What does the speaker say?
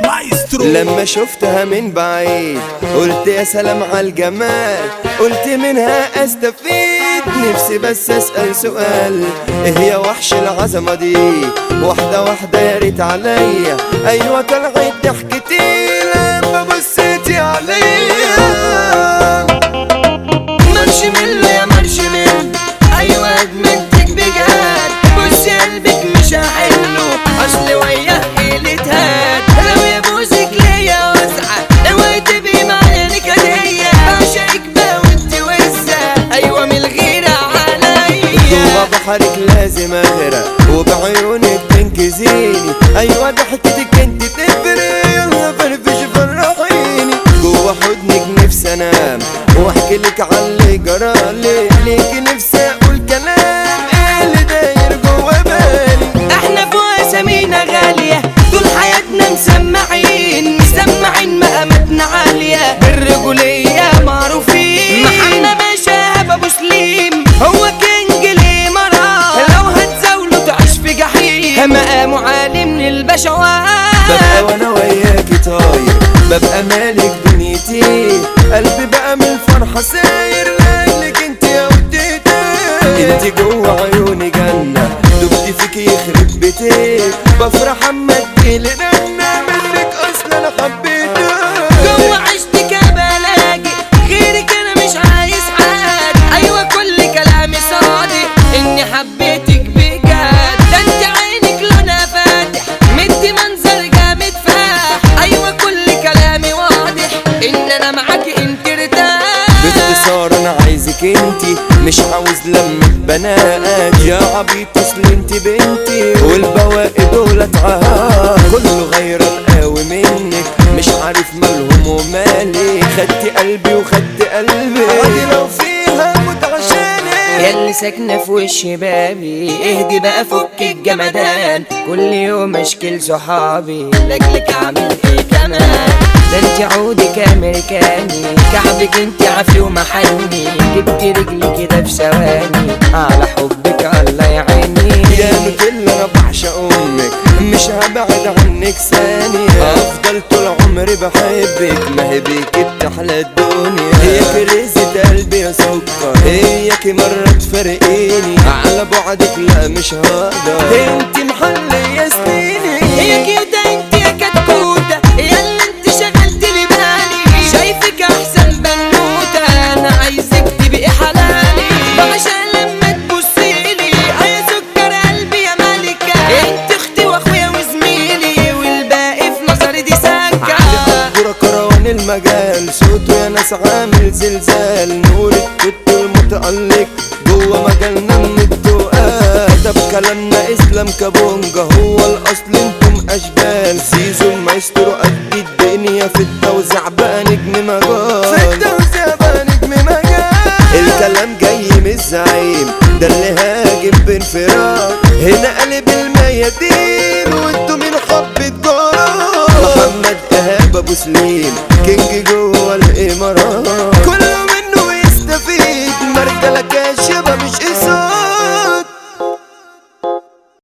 مايسترو لما شفتها من بعيد قلت يا سلام على الجمال قلت منها استفيد نفسي بس اسأل سؤال ايه يا وحش العظمة دي واحدة واحدة يا ريت عليا ايوه طلعت ضحكتي لما بصيتي عليا مارشميلو يا مارشميلو ايوه ادمنتك بجد بص قلبك مش هحله اصل وياه حيلة هاد لو يبوسك ليا واسعة اوعي تبقي معايا نكدية بعشقك بقى وانت وسع ايوه من الغيرة جوا عليا بحرك لازم اغرق وبعيونك تنكزيني ايوه ضحكتك انت تفرق يلا فرفش فرحيني جوا حضنك نفسي انام واحكي لك عن اللي جرالي ليكي نفسي اقول كلام ايه اللي داير جوا بالي احنا فوق اسامينا غالية طول حياتنا مسمعين مسمعين مقاماتنا عالية بالرجولية معروفين محمد باشا ابو سليم هو كينج الامارات لو هتزاوله تعيش في جحيم مقامه عالي من البشوات ببقى وانا وياكي طاير ببقى مالك دنيتي قلبي بقى من الفرحة ساير لاجلك انت يا وديتي انت جوا عيوني جنة دبت فيكي يخرب بيتك بفرح اما تجيلي رنة منك اصلا انا حبيتك جوه عشتك يا بلاجي غيرك انا مش عايز حد ايوه كل كلامي صادق اني حبيتك بجد ده انت عينك لونها فاتح مدي منظر جامد فاح ايوه كل كلامي واضح ان انا معاكي انت ارتاح باختصار انا عايزك انتي مش عاوز لمة بنات يا عبيط اصل انتي بنتي والبواقي دولت عهد كله غير القاوي منك مش عارف مالهم ومالي خدتي قلبي وخدت قلبي عادي لو فيها موت عشانك ياللي ساكنة في وش بابي اهدي بقى فك الجمدان كل يوم اشكل صحابي لاجلك اعمل ايه كمان ده انت عودك امريكاني كعبك انت عافي ومحني جبت رجلي كده في ثواني على حبك الله يعيني يا نوتيلا انا بعشق امك مش هبعد عنك ثانية افضل طول عمري بحبك ما هي بيكي بتحلى الدنيا هي كريزة قلبي يا سكر هيك مرة تفرقيني على بعدك لا مش هقدر انت محلي يا سنيني هي كده انت يا كتكوتة ياللي انت شغلت لي بالي شايفك احسن بنوتة انا عايزك تبقي حلالي بعشق لما تبصيلي يا سكر قلبي يا ملكة انت اختي واخويا وزميلي والباقي في نظري دي سكة كورة كروان المجال صوته يا ناس عامل زلزال نورك كنت المتألق جوه مجالنا من الدقات طب كلامنا اسلام كابونجا هو الاصل انتم اشبال زيزو المايسترو قد الدنيا في التوزيع بقى نجم مجال في التوزيع بقى نجم مجال الكلام جاي من الزعيم ده اللي هاجم بانفراد هنا قلب الميادين وانتم من حبة جرار محمد ايهاب ابو سليم كينج جوه الامارات